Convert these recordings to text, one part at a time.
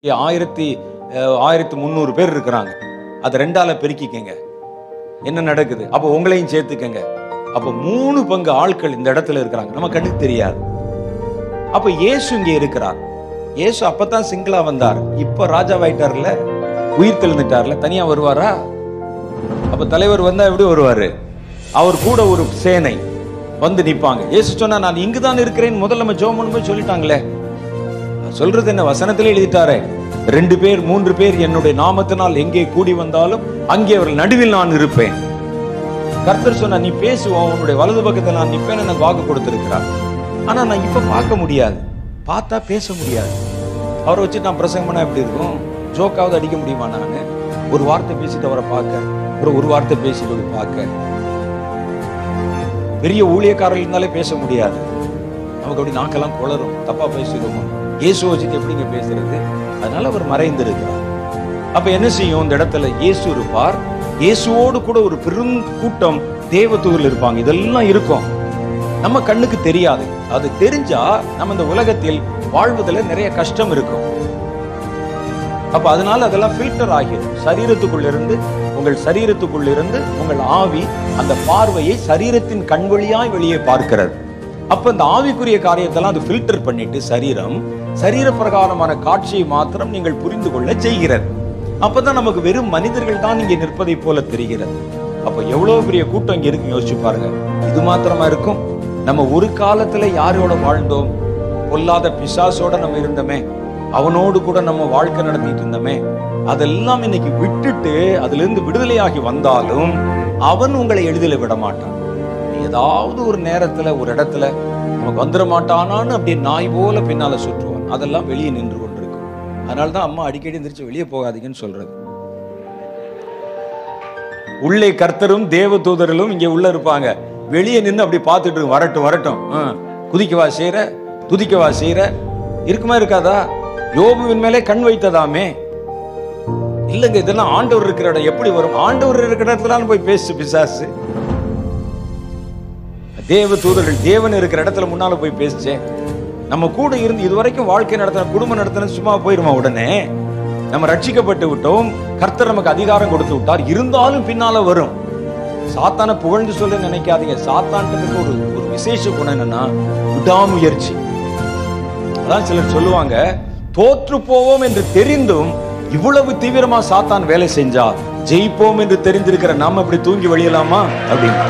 ஆயிரத்தி அஹ், ஆயிரத்தி முந்நூறு பேர் இருக்கிறாங்க அதை ரெண்டால பெருக்கிக்கங்க என்ன நடக்குது அப்போ உங்களையும் சேர்த்துக்கங்க அப்போ மூணு பங்கு ஆட்கள் இந்த இடத்துல இருக்கிறாங்க நம்ம கண்ணுக்கு தெரியாது அப்ப இயேசு இங்க இருக்கிறார் இயேசு அப்பதான் சிங்கிளா வந்தார் இப்ப ராஜாவாயிட்டார்ல உயிர் தெழுந்துட்டார்ல தனியா வருவாரா அப்ப தலைவர் வந்தா எப்படி வருவாரு அவர் கூட ஒரு சேனை வந்து நிப்பாங்க இயேசு சொன்னா நான் இங்குதான் இருக்கிறேன் முதல்ல நம்ம ஜோம் பண்ணும்போது சொல்லிட்டாங்களே சொல்றது என்ன வசனத்திலே எழுதிட்டாரே ரெண்டு பேர் மூன்று பேர் என்னுடைய நாமத்தினால் எங்கே கூடி வந்தாலும் அங்கே அவர்கள் நடுவில் நான் இருப்பேன் கர்த்தர் சொன்னா நீ பேசுவோம் உன்னுடைய வலது பக்கத்தில் நான் நிப்பேன் எனக்கு வாக்கு கொடுத்திருக்கிறார் ஆனா நான் இப்ப பார்க்க முடியாது பார்த்தா பேச முடியாது அவரை வச்சு நான் பிரசங்கம் பண்ணா எப்படி இருக்கும் ஜோக்காவது அடிக்க முடியுமா நான் ஒரு வார்த்தை பேசிட்டு அவரை பார்க்க ஒரு ஒரு வார்த்தை பேசிட்டு அவரை பார்க்க பெரிய ஊழியக்காரர்கள் இருந்தாலே பேச முடியாது நமக்கு அப்படி நாக்கெல்லாம் குளரும் தப்பா பேசிடுவோம் இயேசு வச்சுட்டு எப்படிங்க பேசுறது அதனால அவர் மறைந்திருக்கிறார் அப்ப என்ன செய்யும் இந்த இடத்துல இயேசு இருப்பார் இயேசுவோடு கூட ஒரு பெரும் கூட்டம் தேவதூரில் இருப்பாங்க இதெல்லாம் இருக்கும் நம்ம கண்ணுக்கு தெரியாது அது தெரிஞ்சா நம்ம இந்த உலகத்தில் வாழ்வதில் நிறைய கஷ்டம் இருக்கும் அப்ப அதனால அதெல்லாம் ஃபில்டர் ஆகிடும் சரீரத்துக்குள்ள இருந்து உங்கள் சரீரத்துக்குள்ள இருந்து உங்கள் ஆவி அந்த பார்வையை சரீரத்தின் கண் வழியாய் வெளியே பார்க்கிறது அப்ப இந்த ஆவிக்குரிய காரியத்தெல்லாம் அது ஃபில்டர் பண்ணிட்டு சரீரம் சரீர பிரகாரமான காட்சியை மாத்திரம் நீங்கள் புரிந்து கொள்ள செய்கிறது அப்பதான் நமக்கு வெறும் மனிதர்கள் தான் இங்கே நிற்பதை போல தெரிகிறது அப்ப எவ்வளவு பெரிய கூட்டம் இங்க இருக்கு யோசிச்சு பாருங்க இது மாத்திரமா இருக்கும் நம்ம ஒரு காலத்துல யாரோட வாழ்ந்தோம் பொல்லாத பிசாசோட நம்ம இருந்தோமே அவனோடு கூட நம்ம வாழ்க்கை நடத்திட்டு இருந்தோமே அதெல்லாம் இன்னைக்கு விட்டுட்டு அதுல இருந்து விடுதலையாகி வந்தாலும் அவன் உங்களை எளிதில் விட மாட்டான் ஏதாவது ஒரு நேரத்துல ஒரு இடத்துல நமக்கு வந்துட மாட்டானான்னு அப்படியே நாய் போல பின்னால சுற்றுவான் அதெல்லாம் வெளியே நின்று கொண்டிருக்கும் அதனால தான் அம்மா அடிக்கடி எந்திரிச்சு வெளியே போகாதீங்கன்னு சொல்றது உள்ளே கர்த்தரும் தேவ தூதர்களும் இங்க உள்ள இருப்பாங்க வெளியே நின்று அப்படி பார்த்துட்டு இருக்கு, வரட்டும் வரட்டும் ஆ, குதிக்கவா செய்யற துதிக்கவா செய்யற இருக்குமா இருக்காதா யோபுவின் மேலே கண் வைத்ததாமே இல்லைங்க இதெல்லாம் ஆண்டவர் இருக்கிற இடம் எப்படி வரும் ஆண்டவர் இருக்கிற இடத்துல போய் பேசு பிசாசு தேவ தூதர்கள் தேவன் இருக்கிற இடத்துல முன்னால போய் பேசுச்சே நம்ம கூட இருந்து இதுவரைக்கும் வாழ்க்கை நடத்தின குடும்பம் நடத்தின சும்மா போயிருமா உடனே நம்ம ரட்சிக்கப்பட்டு விட்டோம் கர்த்தர் நமக்கு அதிகாரம் கொடுத்து விட்டார் இருந்தாலும் பின்னால வரும் சாத்தானை புகழ்ந்து சொல்ல நினைக்காதீங்க சாத்தான்ட்டு ஒரு ஒரு விசேஷ குணம் என்னன்னா விடாமுயற்சி அதான் சிலர் சொல்லுவாங்க தோற்று போவோம் என்று தெரிந்தும் இவ்வளவு தீவிரமா சாத்தான் வேலை செஞ்சா ஜெயிப்போம் என்று தெரிந்திருக்கிற நாம இப்படி தூங்கி வெளியலாமா அப்படின்னு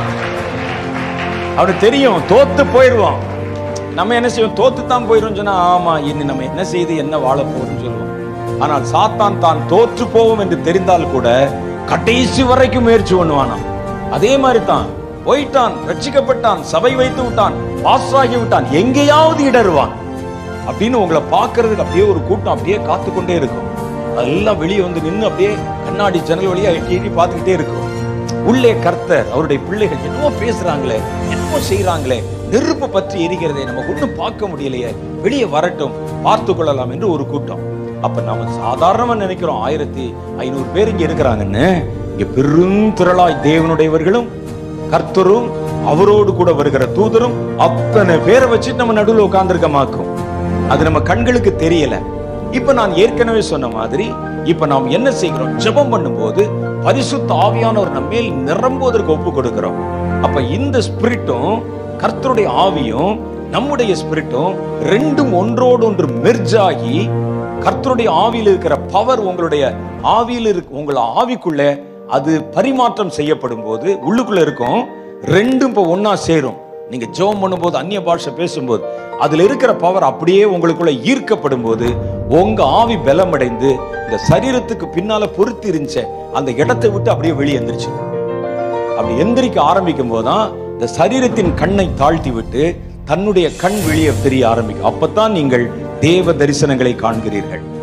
அவனுக்கு தெரியும் தோத்து போயிடுவான் நம்ம என்ன செய்வோம் தோத்து தான் போயிரும் சொன்னா ஆமா இனி நம்ம என்ன செய்து என்ன வாழ போறோம்னு சொல்லுவோம் ஆனால் சாத்தான் தான் தோற்று போவோம் என்று தெரிந்தால் கூட கடைசி வரைக்கும் முயற்சி பண்ணுவானாம் அதே மாதிரி தான் போயிட்டான் ரட்சிக்கப்பட்டான் சபை வைத்து விட்டான் பாஸ் ஆகி விட்டான் எங்கேயாவது இடறுவான் அப்படின்னு உங்களை பார்க்கிறதுக்கு அப்படியே ஒரு கூட்டம் அப்படியே காத்து கொண்டே இருக்கும் அதெல்லாம் வெளியே வந்து நின்று அப்படியே கண்ணாடி ஜன்னல் வழியா எட்டி எட்டி பார்த்துக்கிட்டே இருக்கும் உள்ளே கர்த்தர் அவருடைய பிள்ளைகள் என்னமோ பேசுறாங்களே என்னமோ செய்றாங்களே நெருப்பு பற்றி எரிகிறதே நமக்கு ஒண்ணும் பார்க்க முடியலையே வெளியே வரட்டும் பார்த்து கொள்ளலாம் என்று ஒரு கூட்டம் அப்ப நாம சாதாரணமா நினைக்கிறோம் ஆயிரத்தி ஐநூறு பேர் இங்க இருக்கிறாங்கன்னு இங்க பெரும் திரளாய் தேவனுடையவர்களும் கர்த்தரும் அவரோடு கூட வருகிற தூதரும் அத்தனை பேரை வச்சுட்டு நம்ம நடுவில் உட்கார்ந்துருக்கமாக்கும் அது நம்ம கண்களுக்கு தெரியல இப்ப நான் ஏற்கனவே சொன்ன மாதிரி இப்ப நாம் என்ன செய்கிறோம் ஜெபம் பண்ணும்போது பரிசுத்த ஆவியானவர் நம்ம மேல் நிரம்புவதற்கு ஒப்பு கொடுக்கிறோம் அப்ப இந்த ஸ்பிரிட்டும் கர்த்தருடைய ஆவியும் நம்முடைய ஸ்பிரிட்டும் ரெண்டும் ஒன்றோடு ஒன்று மெர்ஜ் ஆகி கர்த்தருடைய ஆவியில் இருக்கிற பவர் உங்களுடைய ஆவியில் இருக்கு உங்கள் ஆவிக்குள்ள அது பரிமாற்றம் செய்யப்படும் போது உள்ளுக்குள்ள இருக்கும் ரெண்டும் இப்போ ஒண்ணா சேரும் நீங்க ஜெபம் பண்ணும்போது அந்நிய பாஷை பேசும்போது அதுல இருக்கிற பவர் அப்படியே உங்களுக்குள்ள ஈர்க்கப்படும் போது உங்க ஆவி பலமடைந்து இந்த சரீரத்துக்கு பின்னால பொருத்தி இருந்துச்ச அந்த இடத்தை விட்டு அப்படியே வெளியே எந்திரிச்சு அப்படி எந்திரிக்க ஆரம்பிக்கும் போதுதான் இந்த சரீரத்தின் கண்ணை தாழ்த்தி விட்டு தன்னுடைய கண் வெளியே தெரிய ஆரம்பிக்கும் அப்பதான் நீங்கள் தேவ தரிசனங்களை காண்கிறீர்கள்